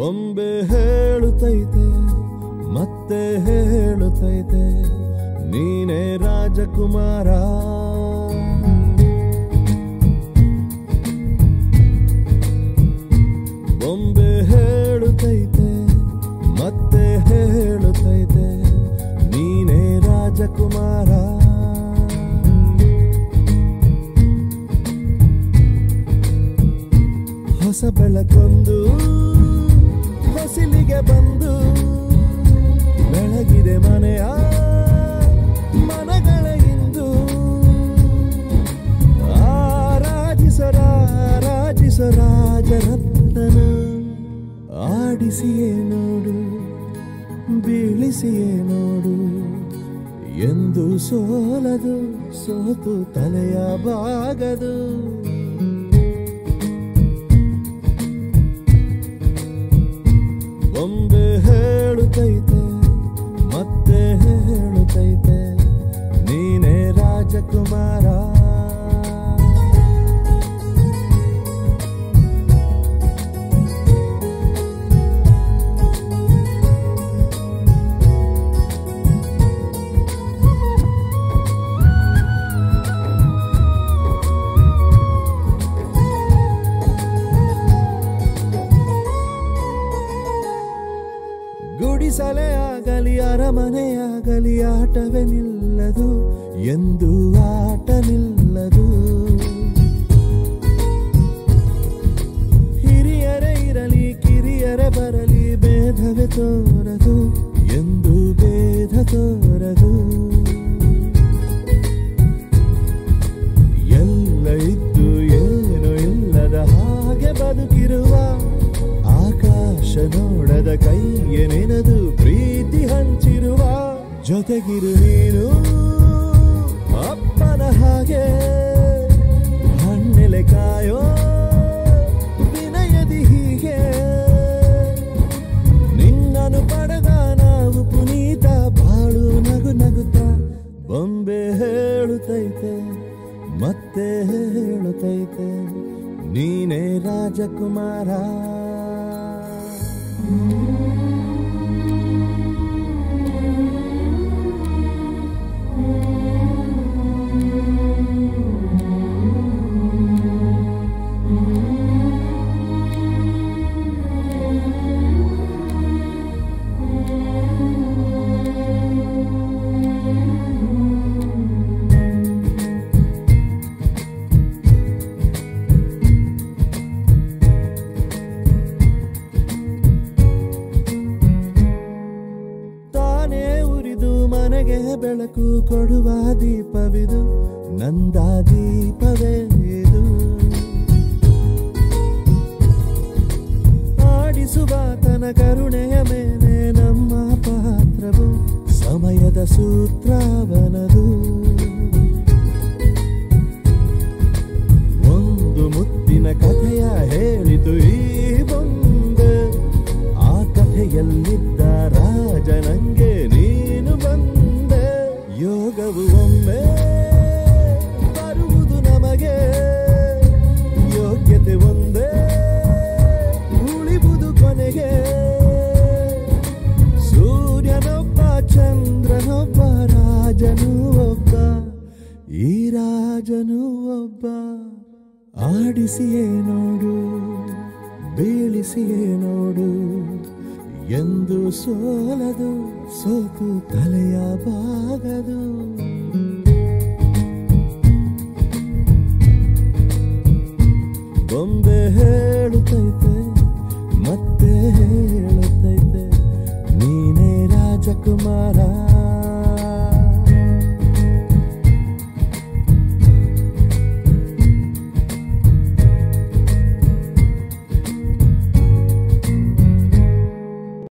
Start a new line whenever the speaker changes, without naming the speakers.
ಬೊಂಬೆ ಹೇಳುತ್ತೈತೆ ಮತ್ತೆ ಹೇಳುತ್ತೈತೆ ನೀನೇ ರಾಜಕುಮಾರ ಬೊಂಬೆ ಹೇಳುತ್ತೈತೆ ಮತ್ತೆ ಹೇಳುತ್ತೈತೆ ನೀನೇ ರಾಜಕುಮಾರ ಹೊಸ ಬೆಳಕೊಂದು ಹೊಸಿಲಿಗೆ ಬಂದು ಬೆಳಗಿದೆ ಮನೆಯ ಮನಗಳ ಇಂದು ಆರಾಜಿಸರಾಜಿಸ ರಾಜರತ್ನನ ಆಡಿಸಿಯೇ ನೋಡು ಬೀಳಿಸಿಯೇ ನೋಡು ಎಂದು ಸೋಲದು ಸೋತು ತಲೆಯ ಬಾಗದು ಬೊಂಬೆ ಹೇಳುತ್ತೈತೆ ಮತ್ತೆ ಹೇಳುತ್ತೈತೆ ನೀನೇ ರಾಜಕುಮಾರ ಗುಡಿಸಲೇ ಆಗಲಿ ಅರಮನೆಯಾಗಲಿ ಆಟವೇ ನಿಲ್ಲದು ಎಂದು ಆಟ ನಿಲ್ಲದು ಹಿರಿಯರೇ ಇರಲಿ ಕಿರಿಯರೇ ಬರಲಿ ಭೇದವೇ ತೋರದು ಎಂದು ಭೇದ ತೋರದು ಎಲ್ಲ ಇದ್ದು ಏನು ಇಲ್ಲದ ಹಾಗೆ ಬದುಕಿರುವ ಆಕಾಶ ನೋಡದ ಕೈಗೆ ನೆನೆದು ಪ್ರೀತಿ ಹಂಚಿರುವ ಜೊತೆಗಿರು ನೀನು ಅಪ್ಪನ ಹಾಗೆ ಹಣ್ಣೆಲೆ ಕಾಯೋ ವಿನಯದಿ ಹೀಗೆ ನಿನ್ನನು ಪಡೆದ ನಾವು ಪುನೀತ ಬಾಳು ನಗು ನಗುತ್ತ ಬೊಂಬೆ ಹೇಳುತ್ತೈತೆ ಮತ್ತೆ ಹೇಳುತ್ತೈತೆ ನೀನೇ ರಾಜಕುಮಾರ ತಾನೇ ಉರಿದು ಮನೆಗೆ ಬೆಳಕು ಕೊಡುವ ದೀಪವಿದು ನಂದ ದೀಪವೇ ಇದು ಆಡಿಸುವ ತನ ಕರುಣೆಯ ಮೇಲೆ ನಮ್ಮ ಪಾತ್ರವು ಸಮಯದ ಸೂತ್ರವನದು ಒಂದು ಮುತ್ತಿನ ಕಥೆಯ ಹೇಳಿತು ಈ ಬೊಂಬೆ ಆ ಕಥೆಯಲ್ಲಿದ್ದ ರಾಜ ನಂಗೆ ನೀನು ಬಂದೆ ಯೋಗವು ಒಮ್ಮೆ ಬರುವುದು ನಮಗೆ ಯೋಗ್ಯತೆ ಒಂದೇ ಉಳಿಬುದು ಕೊನೆಗೆ ಸೂರ್ಯನೊಬ್ಬ ಚಂದ್ರನೊಬ್ಬ ರಾಜನು ಒಬ್ಬ ಈ ರಾಜನು ಒಬ್ಬ ಆಡಿಸಿಯೇ ನೋಡು ಬೀಳಿಸಿಯೇ ನೋಡು ಎಂದು ಸೋಲದು ಸೋತು ತಲೆಯ ಬಾಗದು